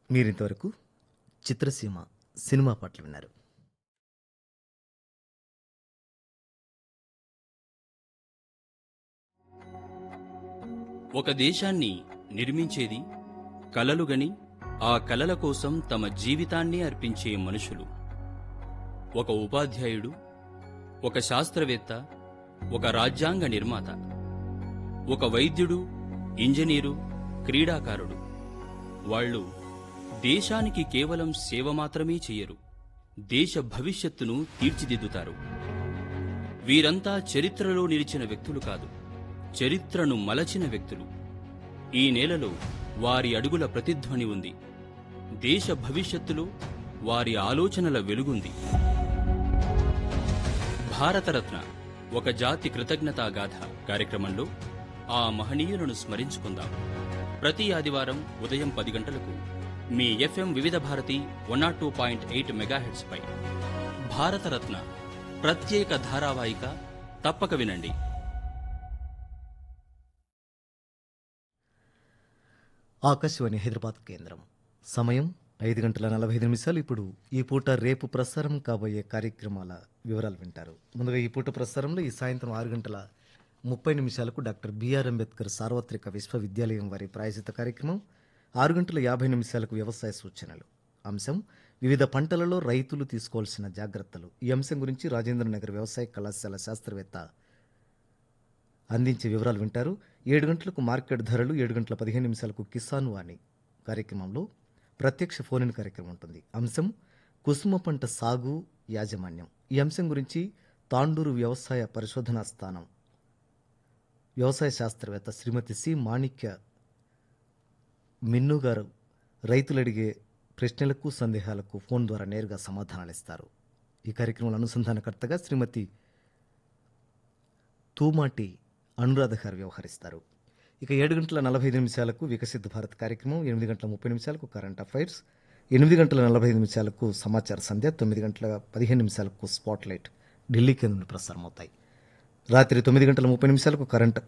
మీరింతవరకు చిత్రసీమ సినిమా పాటలు విన్నారు ఒక దేశాన్ని నిర్మించేది కలలుగని ఆ కలల కోసం తమ జీవితాన్ని అర్పించే మనుషులు ఒక ఉపాధ్యాయుడు ఒక శాస్త్రవేత్త ఒక రాజ్యాంగ నిర్మాత ఒక వైద్యుడు ఇంజనీరు క్రీడాకారుడు వాళ్ళు దేశానికి కేవలం సేవ మాత్రమే చెయ్యరు దేశ భవిష్యత్తును తీర్చిదిద్దుతారు వీరంతా చరిత్రలో నిలిచిన వ్యక్తులు కాదు చరిత్రను మలచిన వ్యక్తులు ఈ నేలలో వారి అడుగుల ప్రతిధ్వని ఉంది దేశ భవిష్యత్తులో వారి ఆలోచనల వెలుగుంది భారతరత్న ఒక జాతి కృతజ్ఞతా గాథ కార్యక్రమంలో ఆ మహనీయులను స్మరించుకుందాం ప్రతి ఆదివారం ఉదయం పది గంటలకు మీ FM Vividh Bharati one not two point eight megahertz పై భారతరత్న ప్రత్యేక ధారావాహిక తప్పక వినండి ఆకాశవాణి హైదరాబాద్ కేంద్రం సమయం ఐదు గంటల నలభై ఐదు నిమిషాలు ఇప్పుడు ఈ పూట రేపు ప్రసారం కాబోయే కార్యక్రమాల వివరాలు వింటారు ముందుగా ఈ పూట ప్రసారంలో ఈ సాయంత్రం ఆరు గంటల ముప్పై నిమిషాలకు డాక్టర్ బిఆర్ అంబేద్కర్ సార్వత్రిక విశ్వవిద్యాలయం వారి ప్రాయజిత కార్యక్రమం ఆరు గంటల యాభై నిమిషాలకు వ్యవసాయ సూచనలు అంశం వివిధ పంటలలో రైతులు తీసుకోవాల్సిన జాగ్రత్తలు ఈ అంశం గురించి రాజేంద్రనగర్ వ్యవసాయ కళాశాల శాస్త్రవేత్త అందించే వివరాలు వింటారు ఏడు గంటలకు మార్కెట్ ధరలు ఏడు గంటల పదిహేను నిమిషాలకు కిసాన్ వాణి కార్యక్రమంలో ప్రత్యక్ష ఫోన్ ఇన్ కార్యక్రమం ఉంటుంది అంశం కుసుమ పంట సాగు యాజమాన్యం ఈ అంశం గురించి తాండూరు వ్యవసాయ పరిశోధనా స్థానం వ్యవసాయ శాస్త్రవేత్త శ్రీమతి సి మాణిక్య మిన్ను గారు రైతులు అడిగే ప్రశ్నలకు సందేహాలకు ఫోన్ ద్వారా నేరుగా సమాధానాలు ఇస్తారు ఈ కార్యక్రమంలో అనుసంధానకర్తగా శ్రీమతి తూమాటి అనురాధ గారు వ్యవహరిస్తారు ఇక ఏడు గంటల నలభై ఐదు నిమిషాలకు వికసిత్ భారత్ కార్యక్రమం ఎనిమిది గంటల ముప్పై నిమిషాలకు కరెంట్ అఫైర్స్ ఎనిమిది గంటల నలభై ఐదు నిమిషాలకు సమాచార సంధ్య తొమ్మిది గంటల పదిహేను నిమిషాలకు స్పాట్ లైట్ ఢిల్లీ కేంద్రం నుండి ప్రసారం అవుతాయి రాత్రి తొమ్మిది గంటల ముప్పై నిమిషాలకు కరెంట్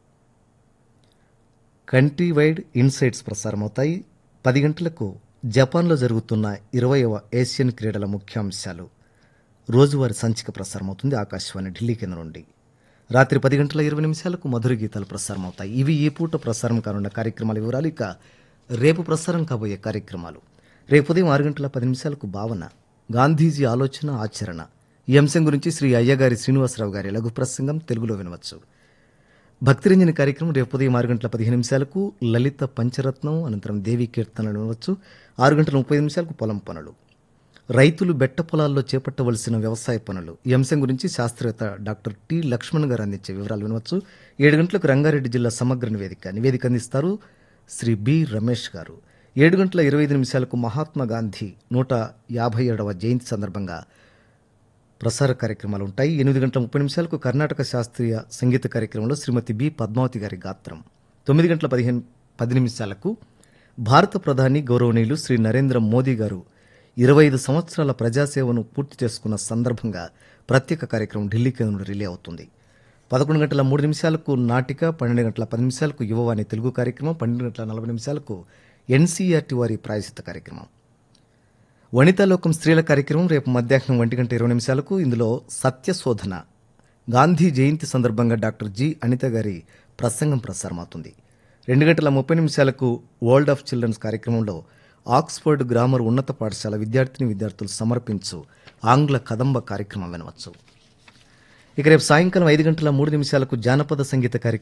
కంట్రీ వైడ్ ఇన్సైట్స్ ప్రసారం అవుతాయి పది గంటలకు జపాన్లో జరుగుతున్న ఇరవైవ ఏషియన్ క్రీడల ముఖ్యాంశాలు రోజువారీ సంచిక ప్రసారం అవుతుంది ఆకాశవాణి ఢిల్లీ కేంద్రం నుండి రాత్రి పది గంటల ఇరవై నిమిషాలకు మధుర గీతాలు ప్రసారం అవుతాయి ఇవి ఈ పూట ప్రసారం కానున్న కార్యక్రమాల వివరాలు ఇక రేపు ప్రసారం కాబోయే కార్యక్రమాలు రేపు ఉదయం ఆరు గంటల పది నిమిషాలకు భావన గాంధీజీ ఆలోచన ఆచరణ ఈ అంశం గురించి శ్రీ అయ్యగారి శ్రీనివాసరావు గారి లఘు ప్రసంగం తెలుగులో వినవచ్చు భక్తిరంజని కార్యక్రమం రేపు ఉదయం ఆరు గంటల పదిహేను నిమిషాలకు లలిత పంచరత్నం అనంతరం దేవి కీర్తనలు వినవచ్చు ఆరు గంటల ముప్పై నిమిషాలకు పొలం పనులు రైతులు బెట్ట పొలాల్లో చేపట్టవలసిన వ్యవసాయ పనులు ఈ అంశం గురించి శాస్త్రవేత్త డాక్టర్ టి లక్ష్మణ్ గారు అందించే వివరాలు వినవచ్చు ఏడు గంటలకు రంగారెడ్డి జిల్లా సమగ్ర నివేదిక నివేదిక అందిస్తారు శ్రీ బి రమేష్ గారు ఏడు గంటల ఇరవై ఐదు నిమిషాలకు మహాత్మా గాంధీ నూట యాభై ఏడవ జయంతి సందర్భంగా ప్రసార కార్యక్రమాలు ఉంటాయి ఎనిమిది గంటల ముప్పై నిమిషాలకు కర్ణాటక శాస్త్రీయ సంగీత కార్యక్రమంలో శ్రీమతి బి పద్మావతి గారి గాత్రం తొమ్మిది గంటల పదిహేను పది నిమిషాలకు భారత ప్రధాని గౌరవనీయులు శ్రీ నరేంద్ర మోదీ గారు ఇరవై ఐదు సంవత్సరాల ప్రజాసేవను పూర్తి చేసుకున్న సందర్భంగా ప్రత్యేక కార్యక్రమం ఢిల్లీ కేంద్రంలో రిలే అవుతుంది పదకొండు గంటల మూడు నిమిషాలకు నాటిక పన్నెండు గంటల పది నిమిషాలకు యువవాణి తెలుగు కార్యక్రమం పన్నెండు గంటల నలభై నిమిషాలకు ఎన్సీఆర్టీ వారి ప్రాయశిత కార్యక్రమం వనితాలోకం స్త్రీల కార్యక్రమం రేపు మధ్యాహ్నం ఒంటి గంట ఇరవై నిమిషాలకు ఇందులో సత్యశోధన గాంధీ జయంతి సందర్భంగా డాక్టర్ జి అనిత గారి ప్రసంగం ప్రసారమవుతుంది రెండు గంటల ముప్పై నిమిషాలకు వరల్డ్ ఆఫ్ చిల్డ్రన్స్ కార్యక్రమంలో ఆక్స్ఫర్డ్ గ్రామర్ ఉన్నత పాఠశాల విద్యార్థిని విద్యార్థులు సమర్పించు ఆంగ్ల కదంబ కార్యక్రమం వినవచ్చు ఇక రేపు సాయంకాలం ఐదు గంటల మూడు నిమిషాలకు జానపద సంగీత కార్యక్రమం